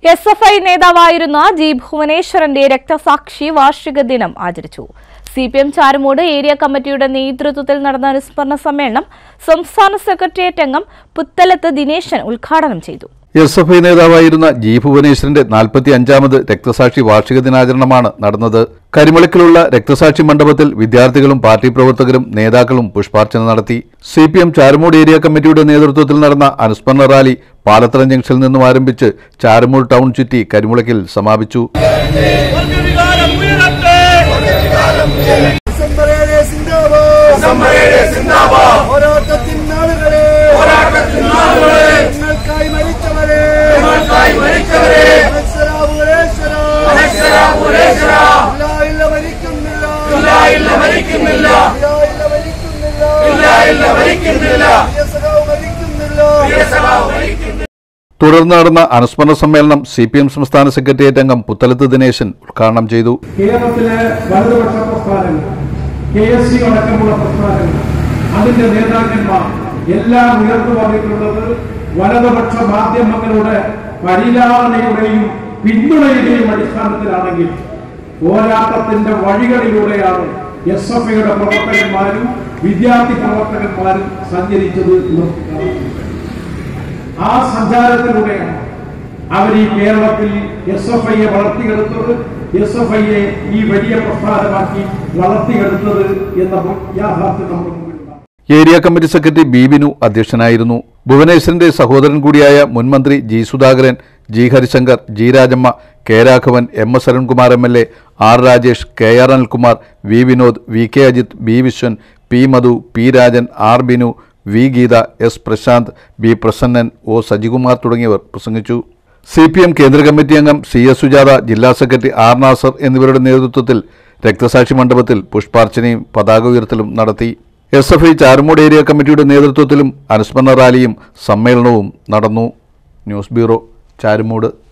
S F I നേതാവായിരുന്ന G ഭുവനേശ്വരന്റെ രക്തസാക്ഷി വാർഷിക ദിനം ആചരിച്ചു C P M Charummoodu area കമ്മിറ്റിയുടെ നേതൃത്വത്തിൽ നടന്ന അനുസ്മരണ സമ്മേളനം സംസ്ഥാന സെക്രട്ടേറിയറ്റ് അംഗം പുത്തലത്ത് ദിനേശൻ ഉദ്ഘാടനം ചെയ്തു എസ് എഫ് ഐ നേതാവായിരുന്ന ജി ഭുവനേശ്വരന്റെ നാൽപ്പത്തി അഞ്ചാമത് രക്തസാക്ഷി വാർഷിക ദിനാചരണമാണ് നടന്നത് കരിമളിക്കിലുള്ള രക്തസാക്ഷി മണ്ഡപത്തിൽ വിദ്യാർത്ഥികളും പാർട്ടി പ്രവർത്തകരും നേതാക്കളും പുഷ്പാർച്ചന നടത്തി C P M Charummoodu area കമ്മിറ്റിയുടെ നേതൃത്വത്തിൽ നടന്ന അനുസ്മരണ റാലി പാലത്തറ ജംഗ്ഷനിൽ നിന്നും ആരംഭിച്ച് ചാരുമൂട് ടൗൺ ചുറ്റി കരിമുളക്കിൽ സമാപിച്ചു വർഗവികാരം ഉയരട്ടെ ഡിസംബറേഴ് സിന്ദാബാദ് പോരാട്ടത്തിൻ നാളുകളെ നിങ്ങൾക്കായി മരിച്ചവരെ അനശ്വരാപുരേശ്വര. ഇല്ല, ഇല്ല, മരിക്കുന്നില്ല. ഇല്ല, ഇല്ല, മരിക്കുന്നില്ല. പ്രിയ സഖാവ് മരിക്കുന്നില്ല. തുടർന്ന് നടന്ന അനുസ്മരണ സമ്മേളനം സി പി എം സംസ്ഥാന സെക്രട്ടേറിയറ്റ് അംഗം പുത്തലത്ത് ദിനേശൻ ഉദ്ഘാടനം ചെയ്തു കേരളത്തിലെ വലതുപക്ഷ പ്രസ്ഥാനങ്ങൾ കെ എസ് സി അടക്കമുള്ള പ്രസ്ഥാനങ്ങൾ അതിന്റെ നേതാക്കന്മാർ എല്ലാം ഉയർന്നു പറഞ്ഞിട്ടുള്ളത് വലതുപക്ഷ മാധ്യമങ്ങളുടെ പരിലാളനയുടെയും പിന്തുണയുടെയും അടിസ്ഥാനത്തിലാണെങ്കിൽ പോരാട്ടത്തിന്റെ വഴികളിലൂടെയാണ് എസ് എഫ് ഐയുടെ പ്രവർത്തകന്മാരും വിദ്യാർത്ഥി പ്രവർത്തകന്മാരും സഞ്ചരിച്ചത് എന്ന് കാണുന്നു. ആ സഞ്ചാരത്തിലൂടെയാണ് അവർ ഈ കേരളത്തിൽ എസ് എഫ് ഐയെ വളർത്തിയെടുത്തത് എസ് എഫ് ഐയെ ഈ വലിയ പ്രസ്ഥാനമാക്കി വളർത്തിയെടുത്തത് എന്ന യാഥാർത്ഥ്യം നമ്മുടെ മുമ്പിലുണ്ട് area committee secretary B Binu അധ്യക്ഷനായിരുന്നു ഭുവനേശ്വരന്റെ സഹോദരൻ കൂടിയായ മുൻമന്ത്രി G Sudhakaran G Harishankar G Rajamma K Raghavan M S Arunkumar M L A R Rajesh K R Anilkumar V Vinod V K Ajith B Viswan P Madhu P Rajan R Binu V Geetha S Prasanth B Prasannan O Sajikumar തുടങ്ങിയവർ പ്രസംഗിച്ചു സി പി എം കേന്ദ്ര കമ്മിറ്റി അംഗം C S Sujatha ജില്ലാ സെക്രട്ടറി ആർ നാസർ എന്നിവരുടെ നേതൃത്വത്തിൽ രക്തസാക്ഷി മണ്ഡപത്തിൽ പുഷ്പാർച്ചനയും പതാക ഉയർത്തലും നടത്തി S F I Charummoodu area കമ്മിറ്റിയുടെ നേതൃത്വത്തിലും അനുസ്മരണ റാലിയും സമ്മേളനവും നടന്നു ന്യൂസ് ബ്യൂറോ ചാരുമൂട്